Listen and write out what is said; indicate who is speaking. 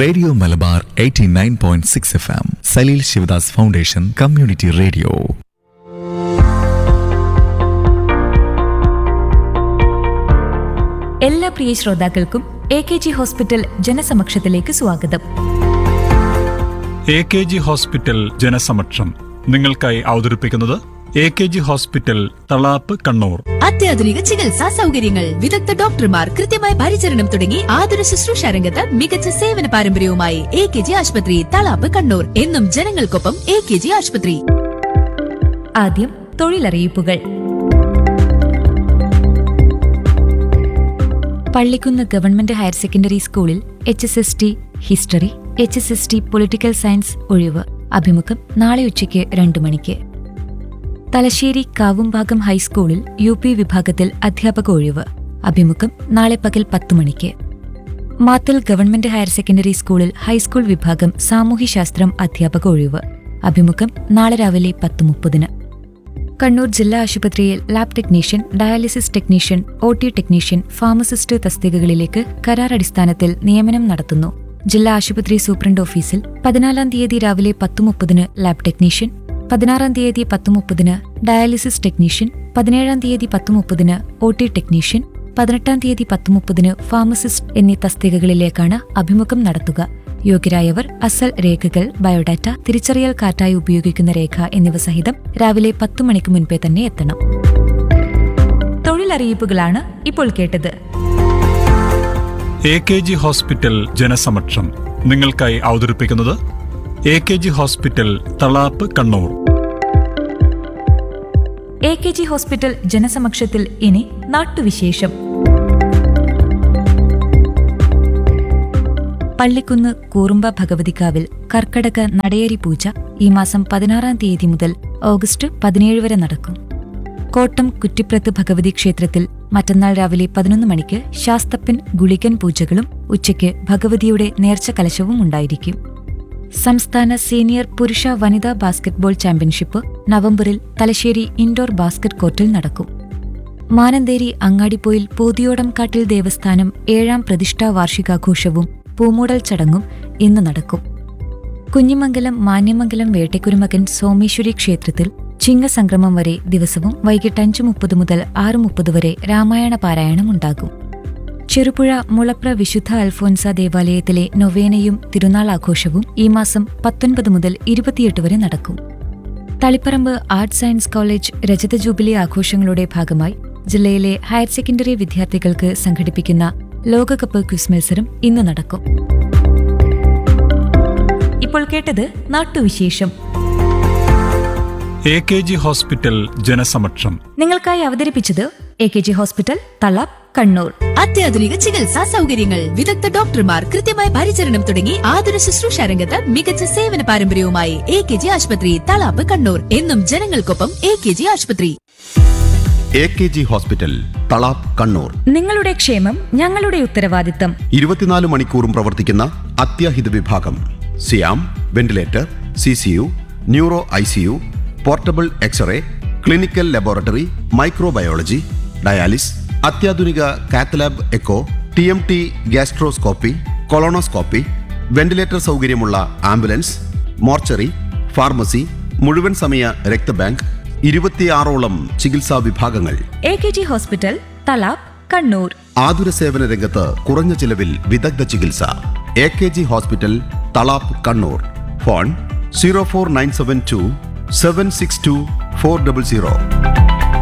Speaker 1: radio Malabar 89.6 F M Saleel Sivadas foundation community radio
Speaker 2: എല്ലാ പ്രിയ ശ്രോതാക്കൾക്കും എ കെ ജി ഹോസ്പിറ്റൽ ജനസമക്ഷത്തിലേക്ക് സ്വാഗതം
Speaker 3: എ കെ ജി ഹോസ്പിറ്റൽ ജനസമക്ഷം നിങ്ങൾക്കായി അവതരിപ്പിക്കുന്നത് A K G hospital Thalap Kannur
Speaker 4: അത്യാധുനിക ചികിത്സാ സൗകര്യങ്ങൾ വിദഗ്ധ ഡോക്ടർമാർ കൃത്യമായ പരിചരണം തുടങ്ങി ആതുര ശുശ്രൂഷ രംഗത്ത് മികച്ച സേവന പാരമ്പര്യവുമായി എ കെ ജി ആശുപത്രി തളാപ്പ് കണ്ണൂർ എന്നും ജനങ്ങൾക്കൊപ്പം എ കെ ജി ആശുപത്രി
Speaker 2: ആദ്യം തൊഴിലറിയിപ്പുകൾ പള്ളിക്കുന്ന് ഗവൺമെന്റ് ഹയർ സെക്കൻഡറി സ്കൂളിൽ H S S T history H S S T political science ഒഴിവ് അഭിമുഖം നാളെ ഉച്ചയ്ക്ക് രണ്ടു മണിക്ക് തലശ്ശേരി കാവുംഭാഗം ഹൈസ്കൂളിൽ യു പി വിഭാഗത്തിൽ അധ്യാപക ഒഴിവ് അഭിമുഖം നാളെ പകൽ പത്തു മണിക്ക് മാത്തൽ ഗവൺമെന്റ് ഹയർ സെക്കൻഡറി സ്കൂളിൽ ഹൈസ്കൂൾ വിഭാഗം സാമൂഹ്യശാസ്ത്രം അധ്യാപക ഒഴിവ് അഭിമുഖം നാളെ രാവിലെ പത്ത് മുപ്പതിന് കണ്ണൂർ ജില്ലാ ആശുപത്രിയിൽ lab technician dialysis technician O T technician pharmacist തസ്തികകളിലേക്ക് കരാർ അടിസ്ഥാനത്തിൽ നിയമനം നടത്തുന്നു ജില്ലാ ആശുപത്രി സൂപ്രണ്ട് ഓഫീസിൽ പതിനാലാം തീയതി രാവിലെ പത്ത് മുപ്പതിന് ലാബ് ടെക്നീഷ്യൻ പതിനാറാം തീയതി പത്ത് മുപ്പതിന് ഡയാലിസിസ് ടെക്നീഷ്യൻ പതിനേഴാം തീയതി പത്ത് മുപ്പതിന് ഒ ടി ടെക്നീഷ്യൻ പതിനെട്ടാം തീയതി പത്ത് മുപ്പതിന് ഫാർമസിസ്റ്റ് എന്നീ തസ്തികകളിലേക്കാണ് അഭിമുഖം നടത്തുക യോഗ്യരായവർ അസൽ രേഖകൾ ബയോഡാറ്റ തിരിച്ചറിയൽ കാർഡായി ഉപയോഗിക്കുന്ന രേഖ എന്നിവ സഹിതം രാവിലെ പത്തു മണിക്ക് മുൻപേ തന്നെ എത്തണം തൊഴിലറിയിപ്പുകളാണ് ഇപ്പോൾ കേട്ടത്
Speaker 3: എ കെ ജി ഹോസ്പിറ്റൽ ജനസമക്ഷം നിങ്ങൾക്കായി അവതരിപ്പിക്കുന്നത് A K G hospital Thalap Kannur
Speaker 2: A K G hospital ജനസമക്ഷത്തിൽ ഇനി നാട്ടുവിശേഷം പള്ളിക്കുന്ന് കൂറുമ്പ ഭഗവതിക്കാവിൽ കർക്കടക നടയേരി പൂജ ഈ മാസം പതിനാറാം തീയതി മുതൽ ഓഗസ്റ്റ് പതിനേഴ് വരെ നടക്കും കോട്ടം കുറ്റിപ്രത്ത് ഭഗവതി ക്ഷേത്രത്തിൽ മറ്റന്നാൾ രാവിലെ പതിനൊന്ന് മണിക്ക് ശാസ്തപ്പൻ ഗുളികൻ പൂജകളും ഉച്ചയ്ക്ക് ഭഗവതിയുടെ നേർച്ച കലശവും ഉണ്ടായിരിക്കും സംസ്ഥാന സീനിയർ പുരുഷ വനിതാ ബാസ്കറ്റ്ബോൾ ചാമ്പ്യൻഷിപ്പ് നവംബറിൽ തലശ്ശേരി ഇൻഡോർ ബാസ്കറ്റ് കോർട്ടിൽ നടക്കും മാനന്തേരി അങ്ങാടിപ്പോയിൽ പോതിയോടം കാട്ടിൽ ദേവസ്ഥാനം ഏഴാം പ്രതിഷ്ഠാ വാർഷികാഘോഷവും പൂമൂടൽ ചടങ്ങും ഇന്ന് നടക്കും കുഞ്ഞിമംഗലം മാന്യമംഗലം വേട്ടക്കുരുമകൻ സോമേശ്വരി ക്ഷേത്രത്തിൽ ചിങ്ങസംക്രമം വരെ ദിവസവും വൈകിട്ട് അഞ്ച് മുപ്പത് മുതൽ ആറ് മുപ്പത് വരെ രാമായണ പാരായണം ഉണ്ടാകും ചെറുപുഴ മുളപ്ര വിശുദ്ധ അൽഫോൻസ ദേവാലയത്തിലെ നൊവേനയും തിരുനാൾ ആഘോഷവും ഈ മാസം പത്തൊൻപത് മുതൽ ഇരുപത്തിയെട്ട് വരെ നടക്കും തളിപ്പറമ്പ് ആർട്സ് സയൻസ് കോളേജ് രജത ജൂബിലി ആഘോഷങ്ങളുടെ ഭാഗമായി ജില്ലയിലെ ഹയർ സെക്കൻഡറി വിദ്യാർത്ഥികൾക്ക് സംഘടിപ്പിക്കുന്ന ലോകകപ്പ് ക്വിസ് മത്സരം ഇന്ന് നടക്കും ഇപ്പോൾ കേട്ടത് നാട്ടുവിശേഷം
Speaker 3: എ കെ ജി ഹോസ്പിറ്റൽ ജനസമക്ഷം
Speaker 2: നിങ്ങൾക്കായി അവതരിപ്പിച്ചത് A K G hospital Thalap Kannur
Speaker 4: അത്യാധുനിക ചികിത്സാ സൗകര്യങ്ങൾ വിദഗ്ധ ഡോക്ടർമാർ കൃത്യമായ പരിചരണം തുടങ്ങി ആതുര ശുശ്രൂഷ രംഗത്ത് മികച്ച സേവന പാരമ്പര്യവുമായി എ കെ ജി ആശുപത്രി തളാപ്പ് കണ്ണൂർ എന്നും ജനങ്ങൾക്കൊപ്പം എ കെ ജി ആശുപത്രി
Speaker 5: A K G hospital Thalap Kannur
Speaker 2: നിങ്ങളുടെ ക്ഷേമം ഞങ്ങളുടെ ഉത്തരവാദിത്തം
Speaker 5: ഇരുപത്തിനാല് മണിക്കൂറും പ്രവർത്തിക്കുന്ന അത്യാഹിത വിഭാഗം സിയാം ventilator C C U neuro I C U portable x ray clinical laboratory microbiology dialysis അത്യാധുനിക cath lab echo T M T gastroscopy colonoscopy ventilator സൗകര്യമുള്ള ആംബുലൻസ് മോർച്ചറി ഫാർമസി മുഴുവൻ സമയ രക്തബാങ്ക് ഇരുപത്തിയാറോളം ചികിത്സാ വിഭാഗങ്ങൾ
Speaker 2: A K G hospital Thalap Kannur
Speaker 5: ആതുര സേവന രംഗത്ത് കുറഞ്ഞ ചിലവിൽ വിദഗ്ധ ചികിത്സ A K G hospital Thalap Kannur phone zero four nine seven two seven six two four double zero